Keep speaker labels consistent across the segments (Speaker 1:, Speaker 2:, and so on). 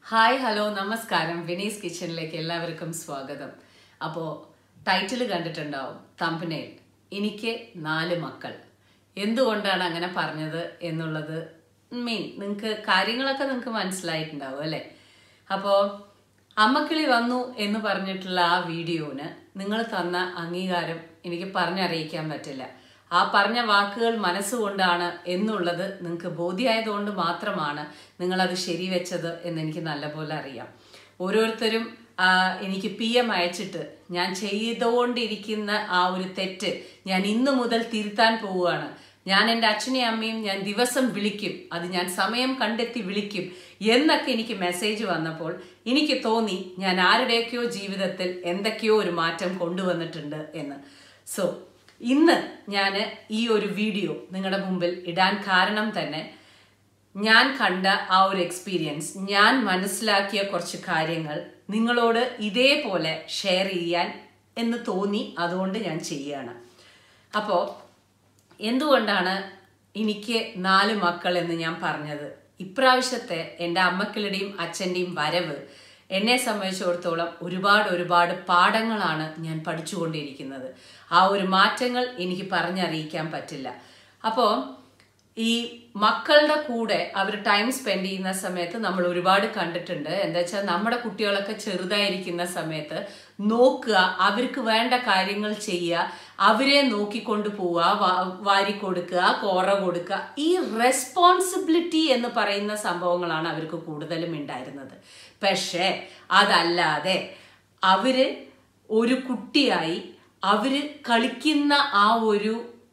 Speaker 1: Hi hello നമസ്കാരം വിനീസ് കിച്ചണിലേക്ക് എല്ലാവർക്കും സ്വാഗതം അപ്പോൾ ടൈറ്റിൽ കണ്ടിട്ടുണ്ടാവും തമ്പനേൽ എനിക്ക് നാല് മക്കൾ എന്തുകൊണ്ടാണ് അങ്ങനെ പറഞ്ഞത് എന്നുള്ളത് മീൻ നിങ്ങൾക്ക് കാര്യങ്ങളൊക്കെ നിങ്ങൾക്ക് മനസ്സിലായിട്ടുണ്ടാവും അല്ലേ അപ്പോൾ അമ്മക്കിളി വന്നു എന്ന് പറഞ്ഞിട്ടുള്ള ആ വീഡിയോന് നിങ്ങൾ തന്ന അംഗീകാരം എനിക്ക് പറഞ്ഞറിയിക്കാൻ പറ്റില്ല ആ പറഞ്ഞ വാക്കുകൾ മനസ്സുകൊണ്ടാണ് എന്നുള്ളത് നിങ്ങൾക്ക് ബോധ്യമായതുകൊണ്ട് മാത്രമാണ് നിങ്ങളത് ശരിവെച്ചത് എന്ന് എനിക്ക് നല്ലപോലെ അറിയാം ഓരോരുത്തരും ആ, എനിക്ക് പി എം അയച്ചിട്ട് ഞാൻ ചെയ്തുകൊണ്ടിരിക്കുന്ന ആ ഒരു തെറ്റ് ഞാൻ ഇന്നു മുതൽ തിരുത്താൻ പോവുകയാണ് ഞാൻ എൻ്റെ അച്ഛനെയും അമ്മയും ഞാൻ ദിവസം വിളിക്കും അത് ഞാൻ സമയം കണ്ടെത്തി വിളിക്കും എന്നൊക്കെ എനിക്ക് മെസ്സേജ് വന്നപ്പോൾ എനിക്ക് തോന്നി ഞാൻ ആരുടെയൊക്കെയോ ജീവിതത്തിൽ എന്തൊക്കെയോ ഒരു മാറ്റം കൊണ്ടുവന്നിട്ടുണ്ട് എന്ന് സോ ഇന്ന് ഞാൻ ഈ ഒരു വീഡിയോ നിങ്ങളുടെ മുമ്പിൽ ഇടാൻ കാരണം തന്നെ ഞാൻ കണ്ട ആ ഒരു എക്സ്പീരിയൻസ് ഞാൻ മനസ്സിലാക്കിയ കുറച്ച് കാര്യങ്ങൾ നിങ്ങളോട് ഇതേപോലെ ഷെയർ ചെയ്യാൻ എന്ന് തോന്നി അതുകൊണ്ട് ഞാൻ ചെയ്യുകയാണ് അപ്പോൾ എന്തുകൊണ്ടാണ് എനിക്ക് നാല് മക്കൾ എന്ന് ഞാൻ പറഞ്ഞത് ഇപ്രാവശ്യത്തെ എൻ്റെ അമ്മക്കളുടെയും അച്ഛൻ്റെയും വരവ് എന്നെ സംബന്ധിച്ചിടത്തോളം ഒരുപാട് ഒരുപാട് പാഠങ്ങളാണ് ഞാൻ പഠിച്ചുകൊണ്ടിരിക്കുന്നത് ആ ഒരു മാറ്റങ്ങൾ എനിക്ക് പറഞ്ഞറിയിക്കാൻ പറ്റില്ല അപ്പോൾ ഈ മക്കളുടെ കൂടെ അവർ ടൈം സ്പെൻഡ് ചെയ്യുന്ന സമയത്ത് നമ്മൾ ഒരുപാട് കണ്ടിട്ടുണ്ട് എന്താ വെച്ചാൽ നമ്മുടെ കുട്ടികളൊക്കെ ചെറുതായിരിക്കുന്ന സമയത്ത് നോക്കുക അവർക്ക് വേണ്ട കാര്യങ്ങൾ ചെയ്യുക അവരെ നോക്കിക്കൊണ്ട് പോവുക വാ- വാരി കൊടുക്കുക കോറ കൊടുക്കുക ഈ റെസ്പോൺസിബിലിറ്റി എന്ന് പറയുന്ന സംഭവങ്ങളാണ് അവർക്ക് കൂടുതലും ഉണ്ടായിരുന്നത് പക്ഷേ അതല്ലാതെ അവര് ഒരു കുട്ടിയായി അവര് കളിക്കുന്ന ആ ഒരു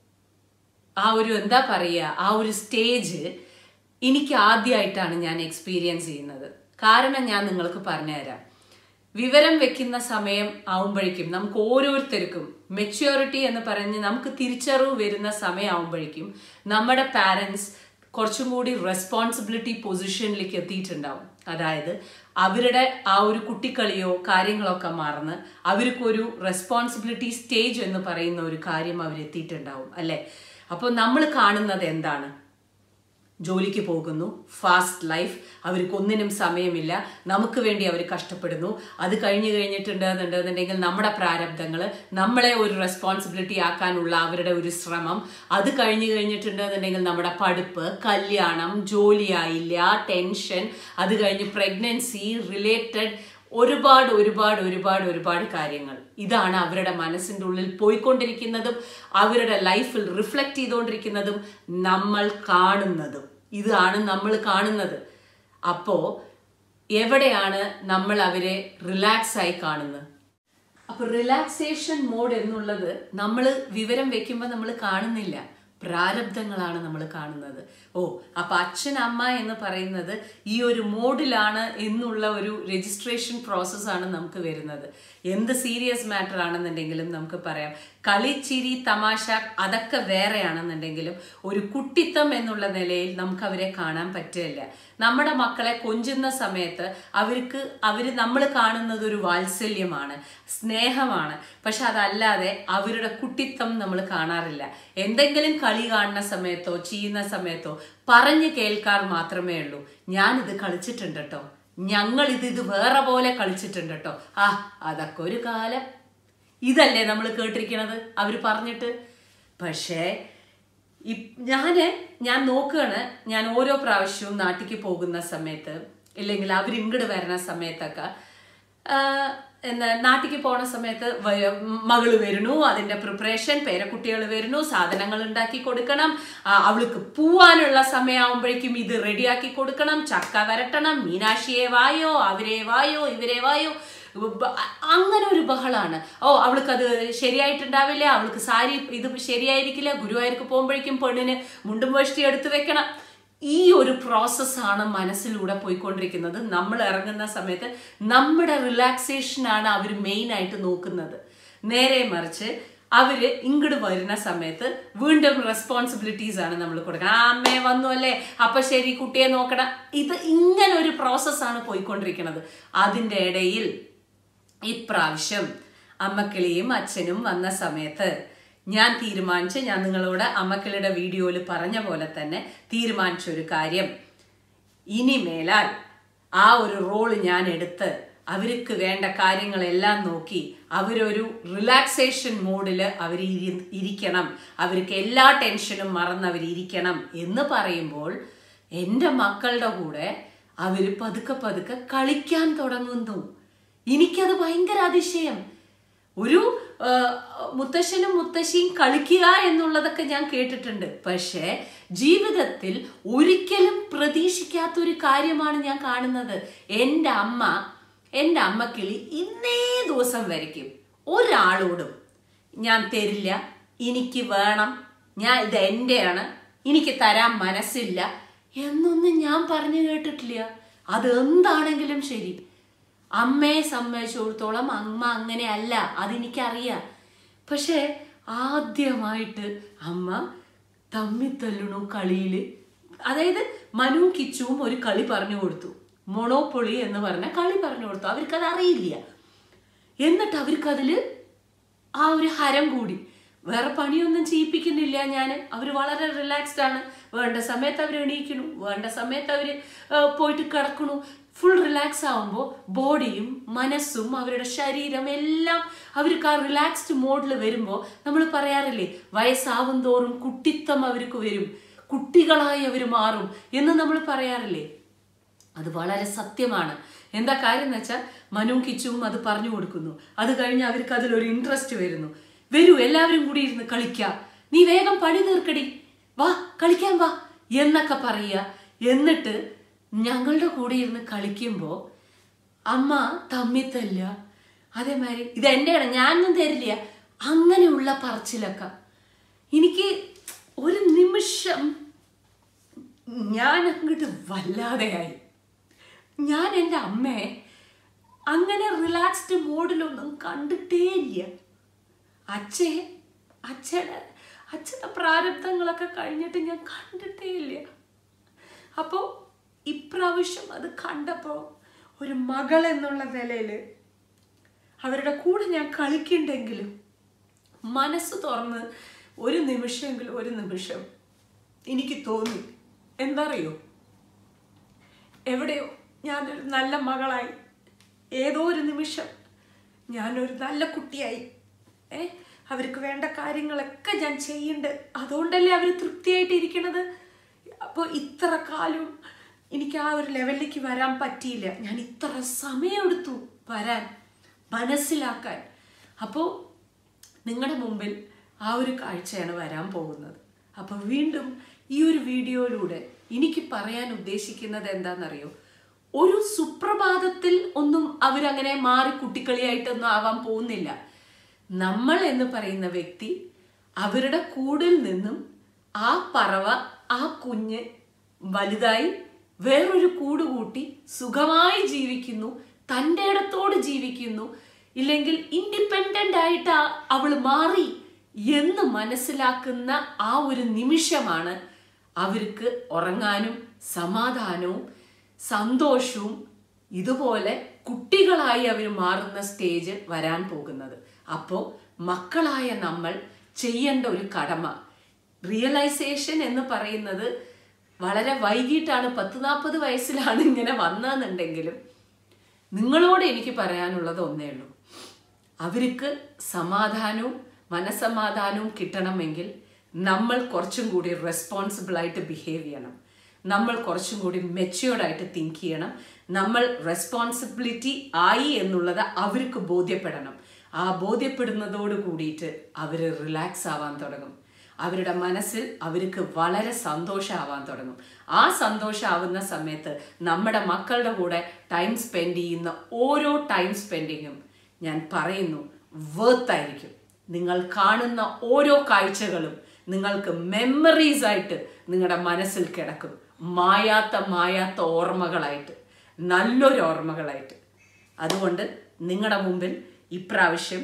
Speaker 1: ആ ഒരു എന്താ പറയുക ആ ഒരു സ്റ്റേജ് എനിക്ക് ആദ്യമായിട്ടാണ് ഞാൻ എക്സ്പീരിയൻസ് ചെയ്യുന്നത് കാരണം ഞാൻ നിങ്ങൾക്ക് പറഞ്ഞുതരാം വിവരം വെക്കുന്ന സമയം ആവുമ്പോഴേക്കും നമുക്ക് ഓരോരുത്തർക്കും മെച്യൂരിറ്റി എന്ന് പറഞ്ഞ് നമുക്ക് തിരിച്ചറിവ് വരുന്ന സമയം ആവുമ്പോഴേക്കും നമ്മുടെ പാരൻസ് കുറച്ചും കൂടി റെസ്പോൺസിബിലിറ്റി പൊസിഷനിലേക്ക് എത്തിയിട്ടുണ്ടാവും അതായത് അവരുടെ ആ ഒരു കുട്ടിക്കളിയോ കാര്യങ്ങളൊക്കെ മറന്ന് അവർക്കൊരു റെസ്പോൺസിബിലിറ്റി സ്റ്റേജ് എന്ന് പറയുന്ന ഒരു കാര്യം അവരെത്തിയിട്ടുണ്ടാവും അല്ലേ അപ്പോൾ നമ്മൾ കാണുന്നത് എന്താണ് ജോലിക്ക് പോകുന്നു ഫാസ്റ്റ് ലൈഫ് അവർക്ക് ഒന്നിനും സമയമില്ല നമുക്ക് വേണ്ടി അവർ കഷ്ടപ്പെടുന്നു അത് കഴിഞ്ഞു കഴിഞ്ഞിട്ടുണ്ടെന്നുണ്ടെന്നുണ്ടെങ്കിൽ നമ്മുടെ പ്രാരബ്ധങ്ങൾ നമ്മളെ ഒരു റെസ്പോൺസിബിലിറ്റി ആക്കാനുള്ള അവരുടെ ഒരു ശ്രമം അത് കഴിഞ്ഞു കഴിഞ്ഞിട്ടുണ്ടെന്നുണ്ടെങ്കിൽ നമ്മുടെ പഠിപ്പ് കല്യാണം ജോലിയായില്ല ടെൻഷൻ അത് കഴിഞ്ഞ് പ്രഗ്നൻസി റിലേറ്റഡ് ഒരുപാട് ഒരുപാട് ഒരുപാട് ഒരുപാട് കാര്യങ്ങൾ ഇതാണ് അവരുടെ മനസ്സിൻ്റെ ഉള്ളിൽ പോയിക്കൊണ്ടിരിക്കുന്നതും അവരുടെ ലൈഫിൽ റിഫ്ലക്റ്റ് ചെയ്തുകൊണ്ടിരിക്കുന്നതും നമ്മൾ കാണുന്നതും ഇതാണ് നമ്മൾ കാണുന്നത് അപ്പോൾ എവിടെയാണ് നമ്മൾ അവരെ റിലാക്സ് ആയി കാണുന്നത് അപ്പൊ റിലാക്സേഷൻ മോഡ് എന്നുള്ളത് നമ്മൾ വിവരം വെക്കുമ്പോൾ നമ്മൾ കാണുന്നില്ല പ്രാരബ്ധങ്ങളാണ് നമ്മൾ കാണുന്നത് ഓ അപ്പൊ അച്ഛൻ അമ്മ എന്ന് പറയുന്നത് ഈ ഒരു മോഡിലാണ് എന്നുള്ള ഒരു രജിസ്ട്രേഷൻ പ്രോസസ്സാണ് നമുക്ക് വരുന്നത് എന്ത് സീരിയസ് മാറ്റർ ആണെന്നുണ്ടെങ്കിലും നമുക്ക് പറയാം കളി ചിരി തമാശ അതൊക്കെ വേറെയാണെന്നുണ്ടെങ്കിലും ഒരു കുട്ടിത്തം എന്നുള്ള നിലയിൽ നമുക്ക് അവരെ കാണാൻ പറ്റില്ല നമ്മുടെ മക്കളെ കൊഞ്ചുന്ന സമയത്ത് അവർക്ക് അവർ നമ്മൾ കാണുന്നത് ഒരു വാത്സല്യമാണ് സ്നേഹമാണ് പക്ഷെ അതല്ലാതെ അവരുടെ കുട്ടിത്തം നമ്മൾ കാണാറില്ല എന്തെങ്കിലും കളി കാണുന്ന സമയത്തോ ചെയ്യുന്ന സമയത്തോ പറഞ്ഞു കേൾക്കാർ മാത്രമേ ഉള്ളൂ ഞാനിത് കളിച്ചിട്ടുണ്ട് കേട്ടോ ഞങ്ങൾ ഇത് ഇത് വേറെ പോലെ കളിച്ചിട്ടുണ്ട് കേട്ടോ ആ അതൊക്കെ ഒരു കാലം ഇതല്ലേ നമ്മൾ കേട്ടിരിക്കണത് അവർ പറഞ്ഞിട്ട് പക്ഷേ ഞാൻ ഞാൻ നോക്കുകയാണ് ഞാൻ ഓരോ പ്രാവശ്യവും നാട്ടിലേക്ക് പോകുന്ന സമയത്ത് ഇല്ലെങ്കിൽ അവർ ഇങ്ങോട്ട് വരുന്ന സമയത്തൊക്കെ ആ, എന്താ നാട്ടിലേക്ക് പോണ സമയത്ത് വ- മകള് വരുന്നു അതിന്റെ പ്രിപ്പറേഷൻ പേരക്കുട്ടികൾ വരുന്നു സാധനങ്ങൾ ഉണ്ടാക്കി കൊടുക്കണം ആ, അവൾക്ക് പോവാനുള്ള സമയമാകുമ്പോഴേക്കും ഇത് റെഡിയാക്കി കൊടുക്കണം ചക്ക വരട്ടണം മീനാക്ഷിയെ വായോ അവരെ വായോ ഇവരെ വായോ ബ- അങ്ങനെ ഒരു ബഹളാണ് ഓ അവൾക്കത് ശരിയായിട്ടുണ്ടാവില്ല അവൾക്ക് സാരി ഇത് ശരിയായിരിക്കില്ല ഗുരുവായൂർക്ക് പോകുമ്പോഴേക്കും പെണ്ണിന് മുണ്ടും വേഷ്ടി എടുത്തു വെക്കണം ഈ ഒരു പ്രോസസ്സാണ് മനസ്സിലൂടെ പോയിക്കൊണ്ടിരിക്കുന്നത് നമ്മൾ ഇറങ്ങുന്ന സമയത്ത് നമ്മുടെ റിലാക്സേഷനാണ് അവർ മെയിൻ ആയിട്ട് നോക്കുന്നത് നേരെ മറിച്ച് അവര് ഇങ്ങോട്ട് വരുന്ന സമയത്ത് വീണ്ടും റെസ്പോൺസിബിലിറ്റീസ് ആണ് നമ്മൾ കൊടുക്കണം ആ അമ്മയെ വന്നു അല്ലേ അപ്പൊ ശരി കുട്ടിയെ നോക്കണം ഇത് ഇങ്ങനെ ഒരു പ്രോസസ്സാണ് പോയിക്കൊണ്ടിരിക്കുന്നത് അതിൻ്റെ ഇടയിൽ ഇപ്രാവശ്യം അമ്മക്കിളിയും അച്ഛനും വന്ന സമയത്ത് ഞാൻ തീരുമാനിച്ച് ഞാൻ നിങ്ങളോട് അമ്മക്കിളിയുടെ വീഡിയോയിൽ പറഞ്ഞ പോലെ തന്നെ തീരുമാനിച്ച ഒരു കാര്യം ഇനി മേലാൽ ആ ഒരു റോള് ഞാൻ എടുത്ത് അവർക്ക് വേണ്ട കാര്യങ്ങളെല്ലാം നോക്കി അവരൊരു റിലാക്സേഷൻ മോഡിൽ അവർ ഇരിക്കണം അവർക്ക് എല്ലാ ടെൻഷനും മറന്ന് അവർ ഇരിക്കണം എന്ന് പറയുമ്പോൾ എൻ്റെ മക്കളുടെ കൂടെ അവർ പതുക്കെ പതുക്കെ കളിക്കാൻ തുടങ്ങുന്നു എനിക്കത് ഭയങ്കര അതിശയം ഒരു ആ, മുത്തശ്ശനും മുത്തശ്ശിയും കളിക്കുക എന്നുള്ളതൊക്കെ ഞാൻ കേട്ടിട്ടുണ്ട് പക്ഷേ ജീവിതത്തിൽ ഒരിക്കലും പ്രതീക്ഷിക്കാത്ത ഒരു കാര്യമാണ് ഞാൻ കാണുന്നത് എൻ്റെ അമ്മ എൻ്റെ അമ്മക്കിളി ഇന്നേ ദിവസം വരയ്ക്കും ഒരാളോടും ഞാൻ തരില്ല എനിക്ക് വേണം ഞാൻ ഇത് എൻ്റെയാണ് എനിക്ക് തരാൻ മനസ്സില്ല എന്നൊന്നും ഞാൻ പറഞ്ഞു കേട്ടിട്ടില്ല അത് എന്താണെങ്കിലും ശരി അമ്മയെ സംബന്ധിച്ചിടത്തോളം അമ്മ അങ്ങനെയല്ല അതെനിക്കറിയാം പക്ഷേ ആദ്യമായിട്ട് അമ്മ തമ്മിത്തല്ലണു കളിയിൽ അതായത് മനു കിച്ചുവും ഒരു കളി പറഞ്ഞു കൊടുത്തു മൊണോപ്പൊളി എന്ന് പറഞ്ഞ കളി പറഞ്ഞു കൊടുത്തു അവർക്കത് അറിയില്ല എന്നിട്ട് അവർക്കതിൽ ആ ഒരു ഹരം കൂടി വേറെ പണിയൊന്നും ചെയ്യിപ്പിക്കുന്നില്ല ഞാൻ അവർ വളരെ റിലാക്സ്ഡ് ആണ് വേണ്ട സമയത്ത് അവർ എണീക്കണു വേണ്ട സമയത്ത് അവർ പോയിട്ട് കിടക്കണു ഫുൾ റിലാക്സ് ആവുമ്പോൾ ബോഡിയും മനസ്സും അവരുടെ ശരീരം എല്ലാം അവർക്ക് ആ റിലാക്സ്ഡ് മോഡിൽ വരുമ്പോൾ നമ്മൾ പറയാറില്ലേ വയസ്സാവും തോറും കുട്ടിത്തം അവർക്ക് വരും കുട്ടികളായി അവർ മാറും എന്ന് നമ്മൾ പറയാറില്ലേ അത് വളരെ സത്യമാണ് എന്താ കാര്യം എന്ന് വെച്ചാൽ മനു കിച്ചുവും അത് പറഞ്ഞു കൊടുക്കുന്നു അത് കഴിഞ്ഞ് അവർക്ക് അതിലൊരു ഇൻട്രസ്റ്റ് വരുന്നു വരൂ എല്ലാവരും കൂടി ഇരുന്ന് കളിക്കാം നീ വേഗം പണി തീർക്കടി വാ കളിക്കാൻ വാ എന്നൊക്കെ പറയുക എന്നിട്ട് ഞങ്ങളുടെ കൂടെ ഇരുന്ന് കളിക്കുമ്പോൾ അമ്മ തമ്മിത്തല്ല അതേമാതിരി ഇത് എൻ്റെയാണ് ഞാനൊന്നും തരില്ല അങ്ങനെയുള്ള പറച്ചിലൊക്കെ എനിക്ക് ഒരു നിമിഷം ഞാൻ അങ്ങോട്ട് വല്ലാതെയായി ഞാൻ എൻ്റെ അമ്മയെ അങ്ങനെ റിലാക്സ്ഡ് മോഡിലൊന്നും കണ്ടിട്ടേ ഇല്ല അച്ഛേ അച്ഛനെ അച്ഛൻ്റെ പ്രാരബ്ധങ്ങളൊക്കെ കഴിഞ്ഞിട്ട് ഞാൻ കണ്ടിട്ടേ ഇല്ല അപ്പോൾ ഇപ്രാവശ്യം അത് കണ്ടപ്പോൾ ഒരു മകൾ എന്നുള്ള നിലയിൽ അവരുടെ കൂടെ ഞാൻ കളിക്കണ്ടെങ്കിലും മനസ്സ് തുറന്ന് ഒരു നിമിഷമെങ്കിലും ഒരു നിമിഷം എനിക്ക് തോന്നി എന്താ അറിയോ എവിടെയോ ഞാനൊരു നല്ല മകളായി ഏതോ ഒരു നിമിഷം ഞാനൊരു നല്ല കുട്ടിയായി ഏ അവർക്ക് വേണ്ട കാര്യങ്ങളൊക്കെ ഞാൻ ചെയ്യുന്നുണ്ട് അതുകൊണ്ടല്ലേ അവർ തൃപ്തിയായിട്ട് ഇരിക്കണത് അപ്പോൾ ഇത്ര കാലം എനിക്ക് ആ ഒരു ലെവലിലേക്ക് വരാൻ പറ്റിയില്ല ഞാൻ ഇത്ര സമയമെടുത്തു വരാൻ മനസ്സിലാക്കാൻ അപ്പോൾ നിങ്ങളുടെ മുമ്പിൽ ആ ഒരു കാഴ്ചയാണ് വരാൻ പോകുന്നത് അപ്പോൾ വീണ്ടും ഈ ഒരു വീഡിയോയിലൂടെ എനിക്ക് പറയാൻ ഉദ്ദേശിക്കുന്നത് എന്താണെന്നറിയോ ഒരു സുപ്രഭാതത്തിൽ ഒന്നും അവരങ്ങനെ മാറി കുട്ടിക്കളിയായിട്ടൊന്നും ആവാൻ പോകുന്നില്ല നമ്മൾ എന്ന് പറയുന്ന വ്യക്തി അവരുടെ കൂടിൽ നിന്നും ആ പറവ ആ കുഞ്ഞ് വലുതായി വേറൊരു കൂട് കൂട്ടി സുഖമായി ജീവിക്കുന്നു തൻ്റെ ഇടത്തോട് ജീവിക്കുന്നു ഇല്ലെങ്കിൽ ഇൻഡിപെൻഡൻ്റ് ആയിട്ട് ആ- അവള് മാറി എന്ന് മനസ്സിലാക്കുന്ന ആ ഒരു നിമിഷമാണ് അവർക്ക് ഉറങ്ങാനും സമാധാനവും സന്തോഷവും ഇതുപോലെ കുട്ടികളായി അവർ മാറുന്ന സ്റ്റേജ് വരാൻ പോകുന്നത് അപ്പോൾ മക്കളായ നമ്മൾ ചെയ്യേണ്ട ഒരു കടമ റിയലൈസേഷൻ എന്ന് പറയുന്നത് വളരെ വൈകിട്ടാണ് പത്ത് നാൽപ്പത് വയസ്സിലാണ് ഇങ്ങനെ വന്നതെന്നുണ്ടെങ്കിലും നിങ്ങളോട് എനിക്ക് പറയാനുള്ളത് ഒന്നേ ഉള്ളൂ അവർക്ക് സമാധാനവും മനസമാധാനവും കിട്ടണമെങ്കിൽ നമ്മൾ കുറച്ചും കൂടി റെസ്പോൺസിബിൾ ആയിട്ട് ബിഹേവ് ചെയ്യണം നമ്മൾ കുറച്ചും കൂടി മെച്യൂർഡ് ആയിട്ട് തിങ്ക് ചെയ്യണം നമ്മൾ റെസ്പോൺസിബിലിറ്റി ആയി എന്നുള്ളത് അവർക്ക് ബോധ്യപ്പെടണം ആ ബോധ്യപ്പെടുന്നതോട് കൂടിയിട്ട് അവർ റിലാക്സ് ആവാൻ തുടങ്ങും അവരുടെ മനസ്സിൽ അവർക്ക് വളരെ സന്തോഷമാവാൻ തുടങ്ങും ആ സന്തോഷമാവുന്ന സമയത്ത് നമ്മുടെ മക്കളുടെ കൂടെ ടൈം സ്പെൻഡ് ചെയ്യുന്ന ഓരോ ടൈം സ്പെൻഡിങ്ങും ഞാൻ പറയുന്നു വേർത്ത് ആയിരിക്കും നിങ്ങൾ കാണുന്ന ഓരോ കാഴ്ചകളും നിങ്ങൾക്ക് മെമ്മറീസ് ആയിട്ട് നിങ്ങളുടെ മനസ്സിൽ കിടക്കും മായാത്ത മായാത്ത ഓർമ്മകളായിട്ട് നല്ലൊരു ഓർമ്മകളായിട്ട് അതുകൊണ്ട് നിങ്ങളുടെ മുമ്പിൽ ഇപ്രാവശ്യം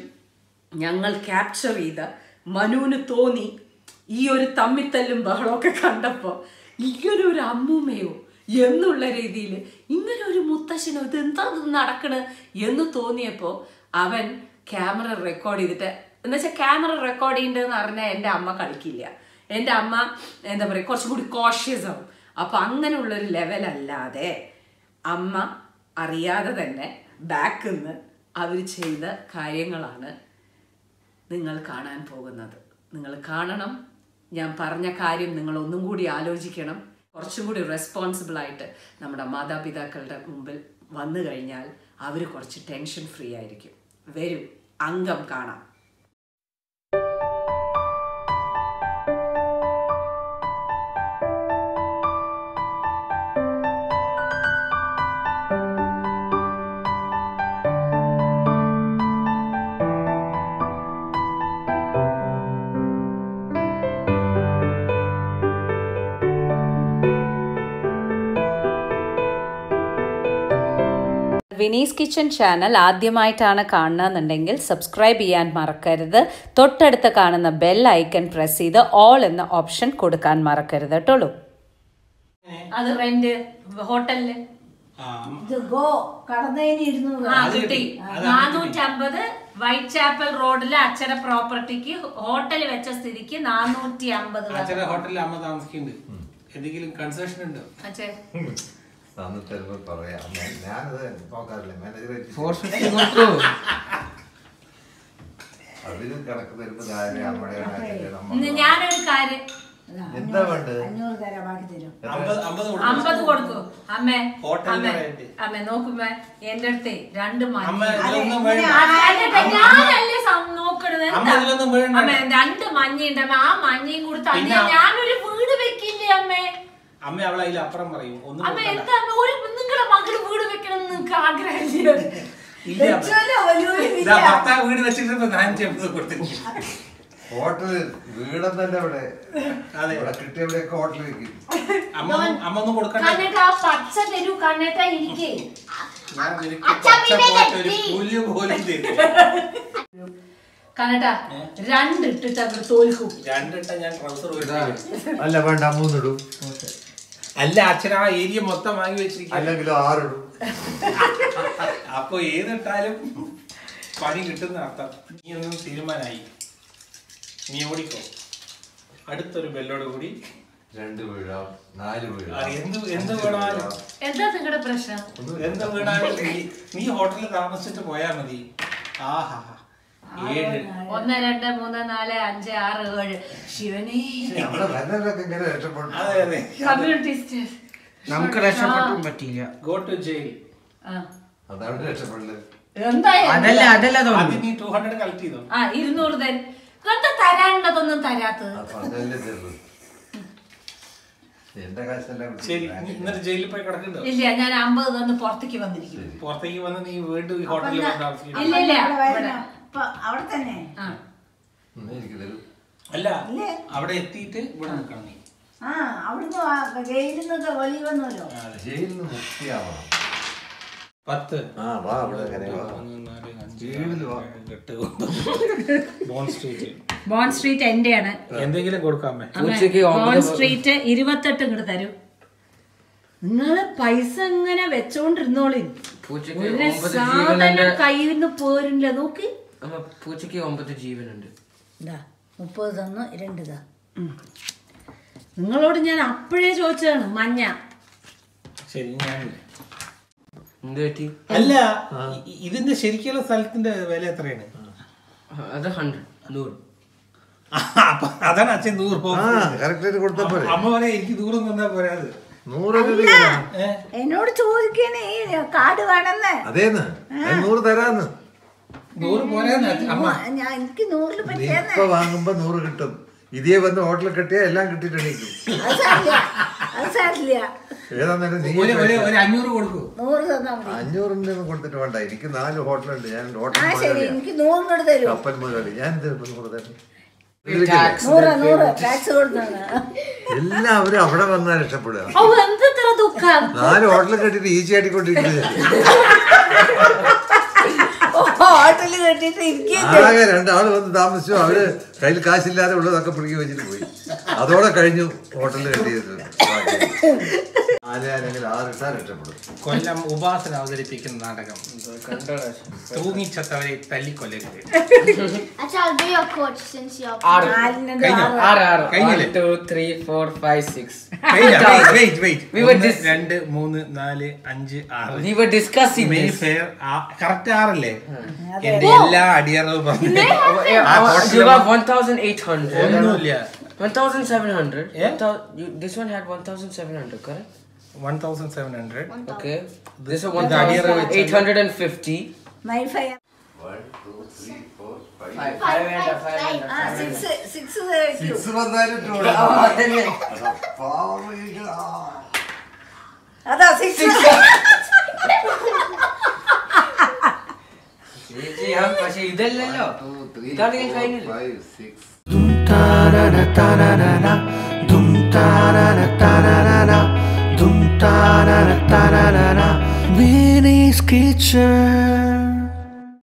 Speaker 1: ഞങ്ങൾ ക്യാപ്ചർ ചെയ്ത മനുവിന് തോന്നി ഈ ഒരു തമ്മിത്തല്ലും ബഹളമൊക്കെ കണ്ടപ്പോൾ ഇങ്ങനെ ഒരു അമ്മൂമ്മയോ എന്നുള്ള രീതിയിൽ ഇങ്ങനെ ഒരു മുത്തശ്ശനോ ഇത് എന്താ ഇത് നടക്കണ് എന്ന് തോന്നിയപ്പോൾ അവൻ ക്യാമറ റെക്കോർഡ് ചെയ്തിട്ട് എന്ന് വെച്ചാൽ ക്യാമറ റെക്കോർഡ് ചെയ്യുന്നുണ്ടെന്ന് പറഞ്ഞാൽ എൻ്റെ അമ്മ കളിക്കില്ല എൻ്റെ അമ്മ എന്താ പറയുക കുറച്ചും കൂടി കോഷ്യസ് ആവും അപ്പം അങ്ങനെയുള്ളൊരു ലെവലല്ലാതെ അമ്മ അറിയാതെ തന്നെ ബാക്കിൽ നിന്ന് അവർ ചെയ്ത കാര്യങ്ങളാണ് നിങ്ങൾ കാണാൻ പോകുന്നത് നിങ്ങൾ കാണണം ഞാൻ പറഞ്ഞ കാര്യം നിങ്ങൾ ഒന്നും കൂടി ആലോചിക്കണം കുറച്ചും കൂടി റെസ്പോൺസിബിൾ ആയിട്ട് നമ്മുടെ മാതാപിതാക്കളുടെ മുമ്പിൽ വന്നു കഴിഞ്ഞാൽ അവർ കുറച്ച് ടെൻഷൻ ഫ്രീ ആയിരിക്കും വരും അംഗം കാണാം വിനീസ് കിച്ചൺ ചാനൽ ആദ്യമായിട്ടാണ് കാണുന്നതെന്നുണ്ടെങ്കിൽ സബ്സ്ക്രൈബ് ചെയ്യാൻ മറക്കരുത് തൊട്ടടുത്ത് കാണുന്ന ബെൽ ഐക്കൺ പ്രസ് ചെയ്ത് ഓൾ എന്ന ഓപ്ഷൻ കൊടുക്കാൻ മറക്കരുത് കേട്ടോളൂ അത് റെന്റ് ഹോട്ടലില്
Speaker 2: ഇത് ഗോ കടന്നതിന് ഇരുന്നൂറ്
Speaker 1: ആ കിട്ടി നാനൂറ്റമ്പത് വൈറ്റ് ചാപ്പൽ റോഡിലെ അച്ചര പ്രോപ്പർട്ടിക്ക് ഹോട്ടൽ വെച്ച സ്ഥിതിക്ക് നാനൂറ്റി അമ്പത്
Speaker 3: അച്ഛനെ ഹോട്ടലിൽ അമ്മ താമസിക്കുന്നുണ്ട് എന്തെങ്കിലും കൺസെഷൻ ഉണ്ടോ
Speaker 1: അച്ഛേ
Speaker 4: തന്നു തരുമ്പോ പറയാം ഞാൻ- ഞാനത് നോക്കാറില്ല മാനേജർ
Speaker 3: ഫോർ ഫിഫ്റ്റി കൊടുക്കൂ
Speaker 4: അതിനും കണക്ക് തരുമ്പോ കാര്യം അമ്മയുടെ
Speaker 1: ഇന്ന് ഞാനൊരു കാര്യം
Speaker 2: അതാ,
Speaker 4: എന്താ വേണ്ടത്
Speaker 2: അഞ്ഞൂറ് തരാം ബാക്കി തരും
Speaker 3: അമ്പത് അമ്പത് കൊടുക്കൂ.
Speaker 1: അമ്പത് കൊടുക്കൂ അമ്മേ
Speaker 3: ഹോട്ടലിന്
Speaker 1: അമ്മേ
Speaker 3: വേണ്ടി.
Speaker 1: അമ്മേ നോക്കുമ്പേ എന്റെ അടുത്ത് രണ്ട് മണി
Speaker 3: അമ്മ ഇതിലൊന്നും വേണ്ട
Speaker 1: ഞാനല്ലേ സം- നോക്കണത്
Speaker 3: അമ്മ
Speaker 1: എന്താ?
Speaker 3: ഇതിലൊന്നും വേണ്ട.
Speaker 1: അമ്മേ രണ്ട് മഞ്ഞയുണ്ട് അമ്മ ആ മഞ്ഞയും കൂടി തന്നെ
Speaker 3: പിന്നെ-
Speaker 1: ഞാനൊരു വീട് വെക്കില്ലേ അമ്മേ
Speaker 3: അമ്മ അവളെ അതിൽ അപ്പുറം പറയും ഒന്നും
Speaker 1: അമ്മ
Speaker 3: കൊടുക്കണ്ട.
Speaker 1: എന്താ അമ്മ ഒരു നിങ്ങളുടെ മകള് വീട് വെക്കണം എന്ന് നിങ്ങൾക്ക് ആഗ്രഹമില്ല
Speaker 3: ഇല്ല അമ്മ.
Speaker 2: വെച്ചോലോ, വലിയൊരു
Speaker 3: ഇതാ
Speaker 2: വില്ല.
Speaker 3: ഭർത്താവ് വീട് വെച്ചിട്ട് നാനൂറ്റി അമ്പത് കൊടുത്തിരിക്കും
Speaker 4: ഹോട്ടല് വീടെന്നല്ല ഇവിടെ
Speaker 3: അതെ.
Speaker 4: ഇവിടെ കിട്ടിയവിടെയൊക്കെ ഹോട്ടൽ വെക്കും
Speaker 3: അമ്മ ഒന്നും- അമ്മ ഒന്നും കൊടുക്കണ്ട
Speaker 1: കണ്ണേട്ട ആ പച്ച തരൂ കണ്ണേട്ട ഇരിക്കേ
Speaker 3: ഞാൻ നിനക്ക്
Speaker 1: അച്ഛ,
Speaker 3: പച്ച
Speaker 1: പിന്നെ
Speaker 3: പോയിട്ട് ഒരു
Speaker 1: ഞെട്ടി.
Speaker 3: പുല്ല് പോലും തരും
Speaker 1: കണ്ണേട്ട രണ്ട് ഇട്ടിട്ട് അങ്ങ് തോൽക്കും
Speaker 3: രണ്ടിട്ട ഞാൻ ട്രൗസർ
Speaker 4: അല്ല വേണ്ട മൂന്നിടും
Speaker 3: അല്ല അച്ഛൻ ആ ഏരിയ മൊത്തം വാങ്ങി വെച്ചിരിക്കും
Speaker 4: അല്ലെങ്കിൽ ആറിടും
Speaker 3: അപ്പൊ ഏതിട്ടാലും പണി കിട്ടുന്ന അർത്ഥം നീ ഒന്നും തീരുമാനമായി നീ ഓടിക്കോ അടുത്തൊരു ബെല്ലോട് കൂടി
Speaker 4: രണ്ട് വീഴാം നാല്
Speaker 3: ആ,
Speaker 4: വീഴാം
Speaker 3: എന്ത് എന്ത്
Speaker 4: അഞ്ച്
Speaker 3: വേണമാലും
Speaker 4: വീഴാം.
Speaker 1: എന്താ നിങ്ങളുടെ പ്രശ്നം
Speaker 3: എന്ത് വീണാലും നീ നീ ഹോട്ടലിൽ താമസിച്ചിട്ട് പോയാ മതി ആഹാ ഏഴ്
Speaker 1: ഒന്ന് രണ്ട് മൂന്ന് നാല് അഞ്ച് ആറ് ഏഴ് ശിവനേ
Speaker 4: നമ്മുടെ വരുന്നവരൊക്കെ ഇങ്ങനെ രക്ഷപ്പെടും
Speaker 3: അതെ അതെ
Speaker 1: കമ്മ്യൂണിസ്റ്റ്
Speaker 5: നമുക്ക് രക്ഷപ്പെട്ടും പറ്റിയില്ല
Speaker 3: ഗോ ടു ജയിൽ
Speaker 4: അതാണ് രക്ഷപ്പെടുന്നത്
Speaker 1: എന്തായാലും
Speaker 5: അതല്ല അതല്ല
Speaker 3: അത്
Speaker 5: തോന്നുന്നു
Speaker 3: നീ ടൂ ഹൺഡ്രഡ് കളക്ട് ചെയ്തോ
Speaker 1: ആ ഇരുന്നൂറ് തരും എന്താ തരാനുള്ളതൊന്നും തരാത്തത്
Speaker 4: അപ്പൊ അതല്ലേ ചെറുത് എന്റെ കാശെല്ലാം
Speaker 3: ശരി നീ ഇന്നലെ ജയിലിൽ പോയി കിടക്കണ്ടോ
Speaker 1: ഇല്ല ഞാൻ അമ്പത് തന്ന് പുറത്തേക്ക് വന്നിരിക്കും
Speaker 3: പുറത്തേക്ക് വന്ന് നീ വീണ്ടും ഈ ഹോട്ടലിൽ വന്ന് താമസിക്കണം
Speaker 1: ഇല്ല ഇല്ല
Speaker 2: അവിടെ
Speaker 1: ഇവിടെ.
Speaker 2: വരണം. ഇപ്പൊ അവിടെ തന്നെ
Speaker 1: ആ.
Speaker 4: എനിക്ക് തരും
Speaker 3: അല്ല
Speaker 2: ഇല്ലേ?
Speaker 3: അവിടെ എത്തിയിട്ട് ഇവിടെ നിൽക്കണം നീ
Speaker 2: ആ അവിടുന്ന് ആ ജയിലിൽ നിന്നൊക്കെ വെളി വന്നല്ലോ
Speaker 4: ജയിലിൽ നിന്ന് മുക്തിയാവണം
Speaker 3: പത്ത്
Speaker 4: ആ വാ അവിടെ അങ്ങനെ വാ
Speaker 3: ഒന്ന്, നാല്, അഞ്ച്,
Speaker 4: ഏഴില് വാ.
Speaker 3: ആറ്, ഏഴ്, എട്ട് ഒമ്പത്. ബോൺ സ്ട്രീറ്റ്
Speaker 1: ബോൺ സ്ട്രീറ്റ് എന്റെയാണ്
Speaker 3: എന്തെങ്കിലും കൊടുക്കാമേ
Speaker 5: ഉച്ചയ്ക്ക്
Speaker 1: ബോൺ
Speaker 5: ഒമ്പത്
Speaker 1: സ്ട്രീറ്റ് ഇരുപത്തെട്ട് ഇങ്ങോട്ട് തരും നിങ്ങള് പൈസ ഇങ്ങനെ വെച്ചോണ്ടിരുന്നോളി
Speaker 5: പൂച്ചയ്ക്ക്
Speaker 1: ഒരു
Speaker 5: ഒമ്പത്
Speaker 1: സാധനം
Speaker 5: ജീവനുണ്ട്
Speaker 1: കയ്യിൽ നിന്ന് പോരില്ല നോക്ക്
Speaker 5: അമ്മ പൂച്ചയ്ക്ക് ഒമ്പത് ജീവനുണ്ട്
Speaker 2: ഇതാ മുപ്പത് തന്നു രണ്ട് ഇതാ
Speaker 1: നിങ്ങളോട് ഞാൻ അപ്പോഴേ ചോദിച്ചതാണ് മഞ്ഞ
Speaker 3: ശരി ഞാൻ
Speaker 5: എന്ത് പറ്റി
Speaker 3: അല്ല ഇ- ഇതിന്റെ ശരിക്കുള്ള സ്ഥലത്തിന്റെ വില എത്രയാണ്
Speaker 5: അത് ഹൺഡ്രഡ് നൂറ്
Speaker 3: അപ്പൊ അതാണ് അച്ഛൻ നൂറ്
Speaker 4: ആ
Speaker 3: പോകുന്നത്
Speaker 4: കറക്റ്റ് ആയിട്ട് കൊടുത്താ പോരെ
Speaker 3: അമ്മ പറയാ എനിക്ക് ദൂരം തന്നാ പോരാത്
Speaker 4: നൂറ് രൂപ
Speaker 3: ഏ?
Speaker 2: എന്നോട് ചോദിക്കണേ കാർഡ് വേണമെന്ന്
Speaker 4: അതേന്ന് ഞാൻ നൂറ് തരാന്ന്
Speaker 3: നൂറ് പോരാന്ന് അച്ഛൻ- അമ്മ
Speaker 2: ഞാൻ എനിക്ക് നൂറിൽ
Speaker 4: നീ
Speaker 2: പറ്റിയെന്ന്
Speaker 4: ഇപ്പൊ വാങ്ങുമ്പോ നൂറ് കിട്ടും ഇതേ വന്ന് ഹോട്ടലിൽ കെട്ടിയാ എല്ലാം കിട്ടിയിട്ട് എണീക്കും
Speaker 2: അത് സാരില്ല അത് സാരില്ല
Speaker 4: ഏതാന്നേരം നീ
Speaker 3: ഒരു ഒരു ഒരു അഞ്ഞൂറ് കൊടുക്കൂ
Speaker 2: നൂറ് തന്നാ മതി
Speaker 4: അഞ്ഞൂറിന്റെ ഒന്നും കൊടുത്തിട്ട് വേണ്ട എനിക്ക് നാല് ഹോട്ടലുണ്ട് ഞാൻ ഹോട്ടൽ
Speaker 2: ആ ശരി
Speaker 4: മുതലാളി
Speaker 2: എനിക്ക് നൂറിനോട് തരൂ
Speaker 4: കപ്പൽ മുതലാളി ഞാൻ ഇത് ഇപ്പൊ നൂറ് തരാം
Speaker 5: ടാക്സ്
Speaker 2: നൂറ് നൂറ് ടാക്സ് കൊടുത്താണ്
Speaker 4: എല്ലാവരും അവിടെ വന്നാൽ രക്ഷപ്പെടുക
Speaker 1: ഓ എന്തെത്ര ദുഃഖം
Speaker 4: നാല് ഹോട്ടലിൽ കെട്ടിട്ട് ഈച്ചി ആട്ടിക്കൊണ്ടിരിക്കുന്നത്
Speaker 2: ഹോട്ടലിൽ കെട്ടിട്ട് ഇരിക്കുക
Speaker 4: ആകെ രണ്ടാള് വന്ന് താമസിച്ചു അവര് കയ്യിൽ കാശില്ലാതെ ഉള്ളതൊക്കെ പിടിക്കി വെച്ചിട്ട് പോയി അതോടെ കഴിഞ്ഞു ഹോട്ടലിൽ കെട്ടിയത് ബാക്കി. നാലുകാരെങ്കിലും ആറ് ഇട്ടാൽ രക്ഷപ്പെടും
Speaker 3: കൊല്ലം ഉപാസന അവതരിപ്പിക്കുന്ന നാടകം
Speaker 5: കണ്ടോടാ
Speaker 3: തൂങ്ങിച്ചത്തവരെ തല്ലിക്കൊല്ലരുത്
Speaker 6: Actually, I'll be your coach since you're.
Speaker 5: ആറ്
Speaker 2: നാലിനുണ്ട്
Speaker 3: കഴിഞ്ഞോ?
Speaker 2: ആറ്.
Speaker 5: ആറ് ആറ്
Speaker 3: കഴിഞ്ഞില്ലേ?
Speaker 5: One, two, three, four, five, six.
Speaker 3: Wait, wait, wait.
Speaker 5: We were
Speaker 3: ഒന്ന്,
Speaker 5: dis-
Speaker 3: രണ്ട് മൂന്ന് നാല് അഞ്ച് ആറ്
Speaker 5: We were discussing
Speaker 3: may
Speaker 5: this.
Speaker 3: Fair correct ആറല്ലേ എന്റെ എല്ലാ അടിയറവും പറഞ്ഞു
Speaker 5: Yeah,
Speaker 3: ആ,
Speaker 5: uh,
Speaker 3: hotel
Speaker 5: you got
Speaker 3: ല്
Speaker 5: 1,800.
Speaker 3: ഒന്നുമില്ല
Speaker 5: 1,700.
Speaker 3: Yeah?
Speaker 5: One thou- you- This one had 1,700, correct?
Speaker 3: One thousand seven hundred
Speaker 5: Okay. This is
Speaker 3: ഇത് അടിയറ വെച്ചാല്
Speaker 5: 1,850.
Speaker 2: My five
Speaker 4: one two three four five
Speaker 5: Five,
Speaker 6: Five,
Speaker 5: five,
Speaker 6: five,
Speaker 5: five,
Speaker 6: five.
Speaker 2: ആ
Speaker 5: five.
Speaker 2: Six six thirty
Speaker 4: six വന്നാലും ഇട്ട്
Speaker 5: ആ,
Speaker 4: കൊടുക്കണം.
Speaker 5: അതന്നെ.
Speaker 4: അതാ, പാവങ്ങളാ.
Speaker 2: അതാ സിക്സ്
Speaker 5: ചേച്ചി, ഞാൻ പക്ഷേ ഇതല്ലല്ലോ
Speaker 4: One, two, three,
Speaker 5: ഇതാണെങ്കിൽ
Speaker 4: four,
Speaker 5: കഴിഞ്ഞില്ലേ
Speaker 4: five, six.
Speaker 7: Vinny's Kitchen.